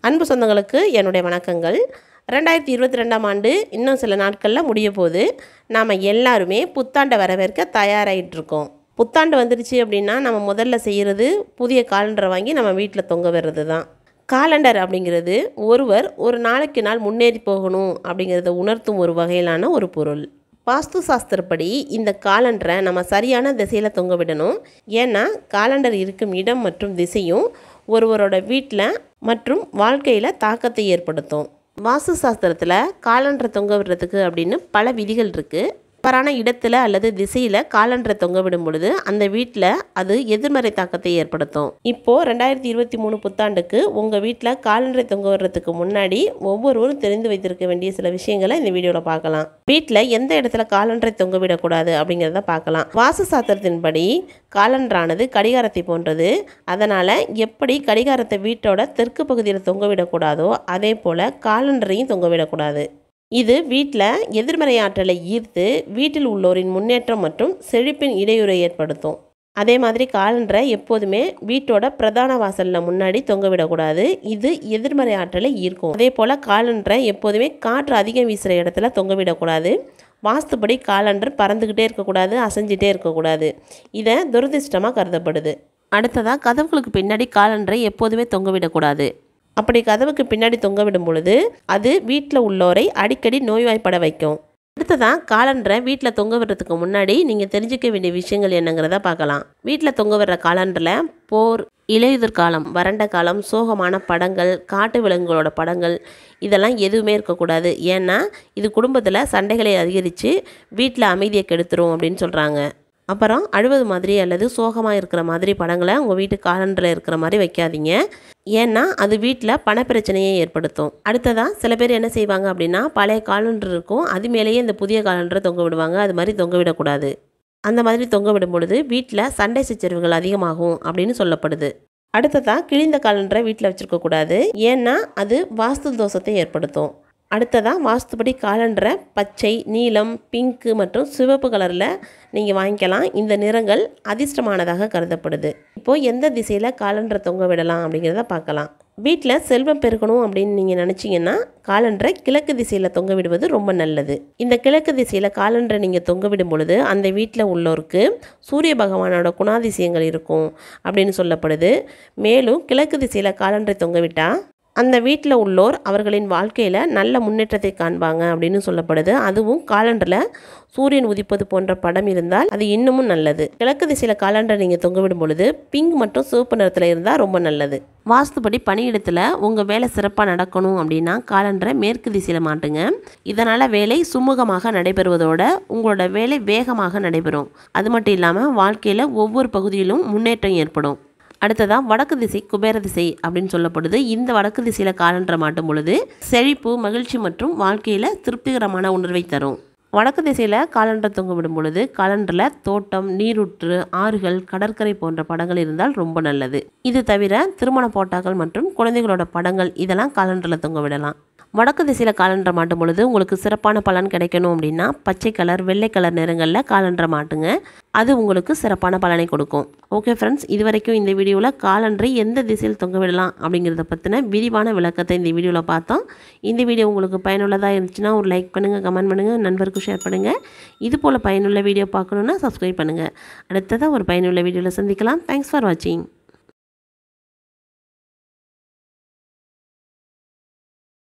அன்பு சொந்தங்களுக்கு என்னுடைய வணக்கங்கள் ரெண்டாயிரத்தி இருபத்தி ரெண்டாம் ஆண்டு இன்னும் சில நாட்களில் முடிய போகுது நாம் எல்லாருமே புத்தாண்டை வரவேற்க தயாராகிட்டு இருக்கோம் புத்தாண்டு வந்துடுச்சு அப்படின்னா நம்ம முதல்ல செய்கிறது புதிய காலண்டரை வாங்கி நம்ம வீட்டில் தொங்க விடுறது தான் காலண்டர் அப்படிங்கிறது ஒருவர் ஒரு நாளைக்கு நாள் முன்னேறி போகணும் அப்படிங்கிறத உணர்த்தும் ஒரு வகையிலான ஒரு பொருள் வாஸ்து சாஸ்திரப்படி இந்த காலண்டரை நம்ம சரியான திசையில் தொங்க விடணும் ஏன்னா காலண்டர் இருக்கும் இடம் மற்றும் திசையும் ஒருவரோட வீட்டில் மற்றும் வாழ்க்கையில் தாக்கத்தை ஏற்படுத்தும் வாஸ்து சாஸ்திரத்தில் காலண்டரை தொங்க விடுறதுக்கு அப்படின்னு பல விதிகள் இருக்குது தவறான இடத்துல அல்லது திசையில் காலண்டரை தொங்க விடும் பொழுது அந்த வீட்டில் அது எதிர்மறை தாக்கத்தை ஏற்படுத்தும் இப்போது ரெண்டாயிரத்தி இருபத்தி மூணு புத்தாண்டுக்கு உங்கள் வீட்டில் காலண்டரை தொங்க விடுறதுக்கு முன்னாடி ஒவ்வொருவரும் தெரிந்து வைத்திருக்க வேண்டிய சில விஷயங்களை இந்த வீடியோவில் பார்க்கலாம் வீட்டில் எந்த இடத்துல காலண்டரை தொங்க விடக்கூடாது அப்படிங்கிறத பார்க்கலாம் வாசு சாஸ்திரத்தின்படி காலண்டரானது கடிகாரத்தை போன்றது அதனால் எப்படி கடிகாரத்தை வீட்டோட தெற்கு பகுதியில் தொங்க விடக்கூடாதோ அதே போல் காலண்டரையும் தொங்க விடக்கூடாது இது வீட்டில் எதிர்மறை ஆற்றலை ஈர்த்து வீட்டில் உள்ளோரின் முன்னேற்றம் மற்றும் செழிப்பின் இடையூறை ஏற்படுத்தும் அதே மாதிரி காலண்டரை எப்போதுமே வீட்டோட பிரதான வாசலில் முன்னாடி தொங்க விடக்கூடாது இது எதிர்மறை ஆற்றலை ஈர்க்கும் அதே போல் காலண்டரை எப்போதுமே காற்று அதிகம் வீசுகிற இடத்துல தொங்க விடக்கூடாது வாஸ்துப்படி காலண்டர் பறந்துக்கிட்டே இருக்கக்கூடாது அசைஞ்சிட்டே இருக்கக்கூடாது இதை துரதிர்ஷ்டமாக கருதப்படுது அடுத்ததாக கதவுகளுக்கு பின்னாடி காலண்டரை எப்போதுமே தொங்க விடக்கூடாது அப்படி கதவுக்கு பின்னாடி தொங்க விடும் பொழுது அது வீட்டில் உள்ளோரை அடிக்கடி நோய்வாய்ப்பட வைக்கும் அடுத்ததான் காலண்டரை வீட்டில் தொங்க விடுறதுக்கு முன்னாடி நீங்கள் தெரிஞ்சுக்க வேண்டிய விஷயங்கள் என்னங்கிறத பார்க்கலாம் வீட்டில் தொங்க விடுற காலண்டரில் போர் இலையுதிர் காலம் வறண்ட காலம் சோகமான படங்கள் காட்டு விலங்குகளோட படங்கள் இதெல்லாம் எதுவுமே இருக்கக்கூடாது ஏன்னா இது குடும்பத்தில் சண்டைகளை அதிகரித்து வீட்டில் அமைதியை கெடுத்துரும் அப்படின்னு சொல்கிறாங்க அப்புறம் அழுவது மாதிரி அல்லது சோகமாக இருக்கிற மாதிரி படங்களை உங்கள் வீட்டு காலண்டரில் இருக்கிற மாதிரி வைக்காதீங்க ஏன்னா அது வீட்டில் பணப்பிரச்சனையை ஏற்படுத்தும் அடுத்ததாக சில பேர் என்ன செய்வாங்க அப்படின்னா பழைய காலண்டர் இருக்கும் அது மேலேயே இந்த புதிய காலண்டரை தொங்க விடுவாங்க அது மாதிரி தொங்க விடக்கூடாது அந்த மாதிரி தொங்க விடும் பொழுது வீட்டில் சண்டை சச்சரவுகள் அதிகமாகும் அப்படின்னு சொல்லப்படுது அடுத்ததாக கிழிந்த காலண்டரை வீட்டில் வச்சுருக்கக்கூடாது ஏன்னா அது வாஸ்து தோஷத்தை ஏற்படுத்தும் அடுத்ததாக வாஸ்துபடி காலண்டரை பச்சை நீலம் பிங்க்கு மற்றும் சிவப்பு கலரில் நீங்கள் வாங்கிக்கலாம் இந்த நிறங்கள் அதிர்ஷ்டமானதாக கருதப்படுது இப்போது எந்த திசையில் காலண்டரை தொங்க விடலாம் அப்படிங்கிறத பார்க்கலாம் வீட்டில் செல்வம் பெருகணும் அப்படின்னு நீங்கள் நினச்சிங்கன்னா காலண்டரை கிழக்கு திசையில் தொங்க விடுவது ரொம்ப நல்லது இந்த கிழக்கு திசையில் காலண்டரை நீங்கள் தொங்க விடும் பொழுது அந்த வீட்டில் உள்ளோருக்கு சூரிய பகவானோட குணாதிசயங்கள் இருக்கும் அப்படின்னு சொல்லப்படுது மேலும் கிழக்கு திசையில் காலண்டரை தொங்க விட்டால் அந்த வீட்டில் உள்ளோர் அவர்களின் வாழ்க்கையில் நல்ல முன்னேற்றத்தை காண்பாங்க அப்படின்னு சொல்லப்படுது அதுவும் காலண்டரில் சூரியன் உதிப்பது போன்ற படம் இருந்தால் அது இன்னமும் நல்லது கிழக்கு திசையில் காலண்டர் நீங்கள் தொங்க விடும் பொழுது பிங்க் மற்றும் சிவப்பு நிறத்தில் இருந்தால் ரொம்ப நல்லது வாஸ்துபடி பணியிடத்தில் உங்கள் வேலை சிறப்பாக நடக்கணும் அப்படின்னா காலண்டரை மேற்கு திசையில் மாட்டுங்க இதனால் வேலை சுமூகமாக நடைபெறுவதோட உங்களோட வேலை வேகமாக நடைபெறும் அது மட்டும் இல்லாமல் வாழ்க்கையில் ஒவ்வொரு பகுதியிலும் முன்னேற்றம் ஏற்படும் அடுத்ததாக வடக்கு திசை குபேர திசை அப்படின்னு சொல்லப்படுது இந்த வடக்கு திசையில் காலண்டரை மாட்டும் பொழுது செழிப்பு மகிழ்ச்சி மற்றும் வாழ்க்கையில் திருப்திகரமான உணர்வை தரும் வடக்கு திசையில் காலண்டர் தொங்க விடும் பொழுது காலண்டரில் தோட்டம் நீரூற்று ஆறுகள் கடற்கரை போன்ற படங்கள் இருந்தால் ரொம்ப நல்லது இது தவிர திருமண போட்டாக்கள் மற்றும் குழந்தைகளோட படங்கள் இதெல்லாம் காலண்டரில் தொங்க விடலாம் வடக்கு திசையில் காலண்டர் மாட்டும் பொழுது உங்களுக்கு சிறப்பான பலன் கிடைக்கணும் அப்படின்னா பச்சை கலர் வெள்ளை கலர் நிறங்களில் காலண்டரை மாட்டுங்க அது உங்களுக்கு சிறப்பான பலனை கொடுக்கும் ஓகே ஃப்ரெண்ட்ஸ் இது வரைக்கும் இந்த வீடியோவில் காலண்டரை எந்த திசையில் தொங்க விடலாம் அப்படிங்கிறத பற்றின விரிவான விளக்கத்தை இந்த வீடியோவில் பார்த்தோம் இந்த வீடியோ உங்களுக்கு பயனுள்ளதாக இருந்துச்சுன்னா ஒரு லைக் பண்ணுங்கள் கமெண்ட் பண்ணுங்கள் நண்பருக்கும் ஷேர் பண்ணுங்கள் இது போல் பயனுள்ள வீடியோ பார்க்கணுன்னா சப்ஸ்கிரைப் பண்ணுங்கள் அடுத்ததாக ஒரு பயனுள்ள வீடியோவில் சந்திக்கலாம் தேங்க்ஸ் ஃபார் வாட்சிங்